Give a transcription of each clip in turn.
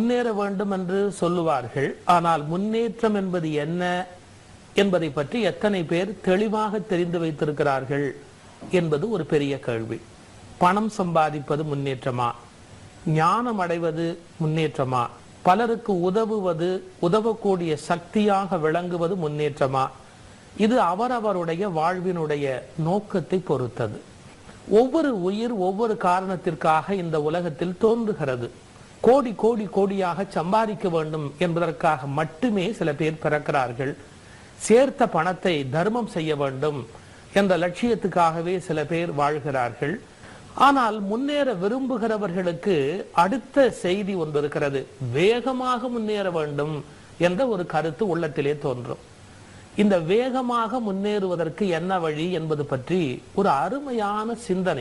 முன்னேற வேண்டும் என்று சொல்லுவார்கள் ஆனால் முன்னேற்றம் என்பது என்ன என்பதை பற்றி எத்தனை பேர் தெளிவாக தெரிந்து வைத்திருக்கிறார்கள் என்பது ஒரு பெரிய கேள்வி பணம் சம்பாதிப்பது முன்னேற்றமா ஞானம் அடைவது முன்னேற்றமா பலருக்கு உதவுவது உதவக்கூடிய சக்தியாக விளங்குவது முன்னேற்றமா இது அவரவருடைய வாழ்வினுடைய நோக்கத்தை பொறுத்தது ஒவ்வொரு உயிர் ஒவ்வொரு காரணத்திற்காக இந்த உலகத்தில் தோன்றுகிறது கோடி கோடி கோடியாக சம்பாதிக்க வேண்டும் என்பதற்காக மட்டுமே சில பேர் பிறக்கிறார்கள் சேர்த்த பணத்தை தர்மம் செய்ய வேண்டும் என்ற லட்சியத்துக்காகவே சில பேர் வாழ்கிறார்கள் ஆனால் முன்னேற விரும்புகிறவர்களுக்கு அடுத்த செய்தி ஒன்று இருக்கிறது வேகமாக முன்னேற வேண்டும் என்ற ஒரு கருத்து உள்ளத்திலே தோன்றும் இந்த வேகமாக முன்னேறுவதற்கு என்ன வழி என்பது பற்றி ஒரு அருமையான சிந்தனை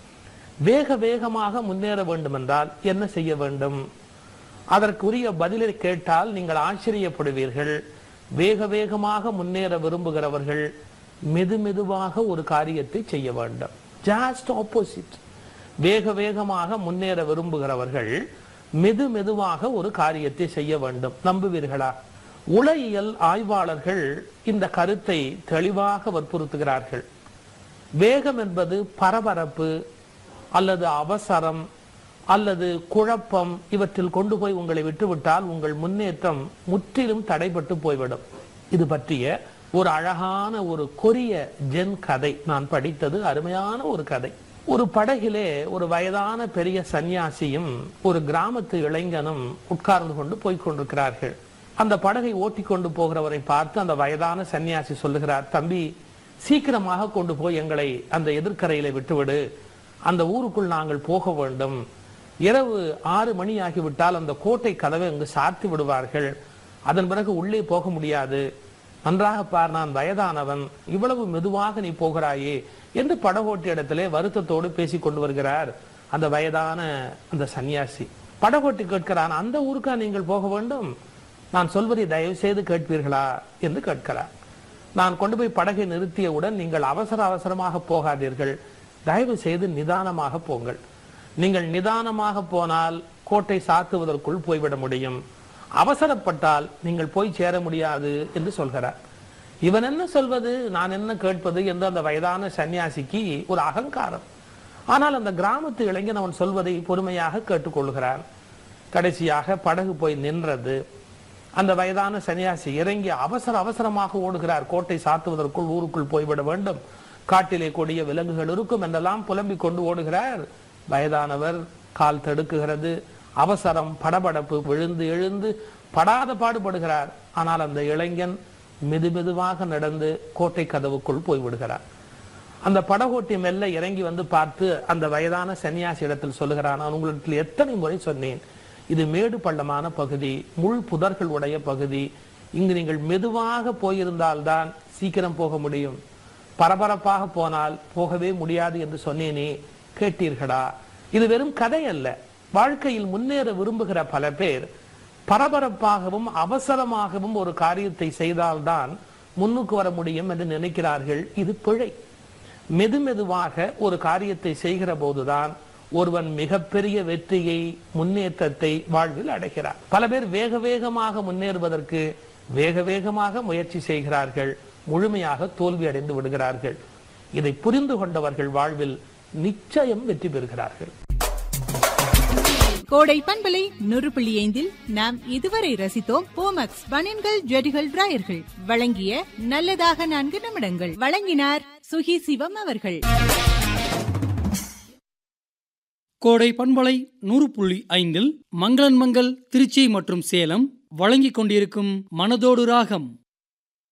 வேக வேகமாக முன்னேற வேண்டும் என்றால் என்ன செய்ய வேண்டும் அதற்குரிய பதிலை கேட்டால் நீங்கள் ஆச்சரியப்படுவீர்கள் வேக வேகமாக முன்னேற விரும்புகிறவர்கள் மெது மெதுவாக ஒரு காரியத்தை செய்ய வேண்டும் ஜாஸ்ட் ஆப்போசிட் வேக வேகமாக முன்னேற விரும்புகிறவர்கள் மெது மெதுவாக ஒரு காரியத்தை செய்ய வேண்டும் நம்புவீர்களா உளவியல் ஆய்வாளர்கள் இந்த கருத்தை தெளிவாக வற்புறுத்துகிறார்கள் வேகம் என்பது பரபரப்பு அல்லது அவசரம் அல்லது குழப்பம் இவற்றில் கொண்டு போய் உங்களை விட்டுவிட்டால் உங்கள் முன்னேற்றம் முற்றிலும் தடைபட்டு போய்விடும் இது பற்றிய ஒரு அழகான ஒரு கொரிய ஜென் கதை நான் படித்தது அருமையான ஒரு கதை ஒரு படகிலே ஒரு வயதான பெரிய சந்நியாசியும் ஒரு கிராமத்து இளைஞனும் உட்கார்ந்து கொண்டு போய்க் கொண்டிருக்கிறார்கள் அந்த படகை ஓட்டி கொண்டு போகிறவரை பார்த்து அந்த வயதான சன்னியாசி சொல்லுகிறார் தம்பி சீக்கிரமாக கொண்டு போய் எங்களை அந்த எதிர்க்கரையில விட்டுவிடு அந்த ஊருக்குள் நாங்கள் போக வேண்டும் இரவு ஆறு மணி ஆகிவிட்டால் அந்த கோட்டை கதவை அங்கு சாத்தி விடுவார்கள் அதன் பிறகு உள்ளே போக முடியாது நன்றாக பார் நான் வயதானவன் இவ்வளவு மெதுவாக நீ போகிறாயே என்று படகோட்டி இடத்திலே வருத்தத்தோடு பேசிக் கொண்டு வருகிறார் அந்த வயதான அந்த சன்னியாசி படகோட்டி கேட்கிறான் அந்த ஊருக்கா நீங்கள் போக வேண்டும் நான் சொல்வதை தயவு செய்து கேட்பீர்களா என்று கேட்கிறார் நான் கொண்டு போய் படகை நிறுத்தியவுடன் நீங்கள் அவசர அவசரமாக போகாதீர்கள் தயவு செய்து நிதானமாக போங்கள் நீங்கள் நிதானமாக போனால் கோட்டை சாத்துவதற்குள் போய்விட முடியும் அவசரப்பட்டால் நீங்கள் போய் சேர முடியாது என்று சொல்கிறார் இவன் என்ன சொல்வது நான் என்ன கேட்பது என்று அந்த வயதான சன்னியாசிக்கு ஒரு அகங்காரம் ஆனால் அந்த கிராமத்து இளைஞன் அவன் சொல்வதை பொறுமையாக கேட்டுக்கொள்கிறான் கடைசியாக படகு போய் நின்றது அந்த வயதான சன்னியாசி இறங்கி அவசர அவசரமாக ஓடுகிறார் கோட்டை சாத்துவதற்குள் ஊருக்குள் போய்விட வேண்டும் காட்டிலே கொடிய விலங்குகள் இருக்கும் என்றெல்லாம் புலம்பிக் கொண்டு ஓடுகிறார் வயதானவர் கால் தடுக்குகிறது அவசரம் படபடப்பு விழுந்து எழுந்து படாத பாடுபடுகிறார் ஆனால் அந்த இளைஞன் மெது மெதுவாக நடந்து கோட்டை கதவுக்குள் போய்விடுகிறார் அந்த படகோட்டி மெல்ல இறங்கி வந்து பார்த்து அந்த வயதான சன்னியாசி இடத்தில் சொல்லுகிறான் நான் உங்களுக்கு எத்தனை முறை சொன்னேன் இது மேடு பள்ளமான பகுதி முள் புதர்கள் உடைய பகுதி இங்கு நீங்கள் மெதுவாக போயிருந்தால்தான் சீக்கிரம் போக முடியும் பரபரப்பாக போனால் போகவே முடியாது என்று சொன்னேனே கேட்டீர்களா இது வெறும் கதை அல்ல வாழ்க்கையில் முன்னேற விரும்புகிற பல பேர் பரபரப்பாகவும் அவசரமாகவும் ஒரு காரியத்தை செய்தால்தான் முன்னுக்கு வர முடியும் என்று நினைக்கிறார்கள் இது பிழை மெதுமெதுவாக ஒரு காரியத்தை செய்கிற போதுதான் ஒருவன் மிகப்பெரிய வெற்றியை முன்னேற்றத்தை வாழ்வில் அடைகிறார் பல பேர் வேக வேகமாக முன்னேறுவதற்கு வேக வேகமாக முயற்சி செய்கிறார்கள் முழுமையாக தோல்வி அடைந்து விடுகிறார்கள் இதை புரிந்து கொண்டவர்கள் வாழ்வில் நிச்சயம் வெற்றி பெறுகிறார்கள் கோடை பண்பலை நூறு புள்ளி ஐந்தில் நாம் இதுவரை ரசித்தோம் போமக்ஸ் பனியன்கள் ஜெடிகள் டிராயர்கள் வழங்கிய நல்லதாக நான்கு நிமிடங்கள் வழங்கினார் சுகி சிவம் அவர்கள் கோடை பண்பலை நூறு புள்ளி ஐந்தில் மங்களன் மங்கள் திருச்சி மற்றும் சேலம் வழங்கிக் கொண்டிருக்கும் மனதோடு ராகம்